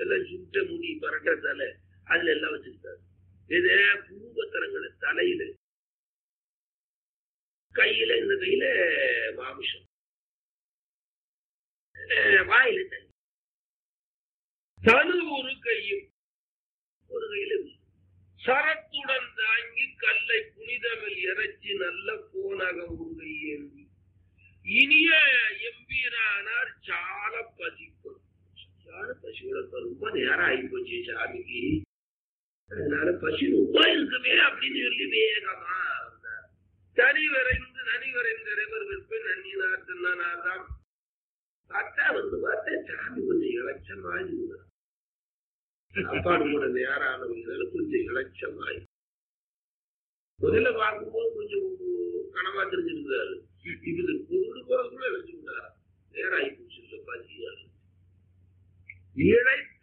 எல்லாம் சுட்ட முடி பரட்ட தலை அதுல எல்லாம் வச்சிருக்காரு இது பூங்கத்திரங்களை தலையில கையில இந்த கையில மாமிஷம் அஹ் வாயில தண்ணி தனு ஒரு கையில் ஒரு கையில வில். சரத்துடன் தாங்கி கல்லை புனிதமில் இறைச்சி நல்ல போனகம் உங்கை ஏந்தி இனிய எம்பீரானார் சால பசிப்பது சால பசியோட ரொம்ப நேரம் ஆகி போச்சு சாமிக்கு அதனால பசி ரொம்ப இருக்குமே அப்படின்னு சொல்லி வேகமா வந்தார் தனி வரைந்து நனி வரைந்த இறைவர் விற்ப நன்னினார் தின்னானார்தான் பார்த்தா வந்து பார்த்தா சாமி கொஞ்சம் இளைச்சமாய் இருந்தார் சாப்பாடு கூட நேரானவங்க கொஞ்சம் இளைச்சமாய் முதல்ல பார்க்கும்போது கொஞ்சம் கனவா தெரிஞ்சிருந்தாரு இது பொருள் போறதுக்குள்ள இழைச்சு விட்டாரா நேரம் ஆகி போச்சு இல்ல பசியா இழைத்த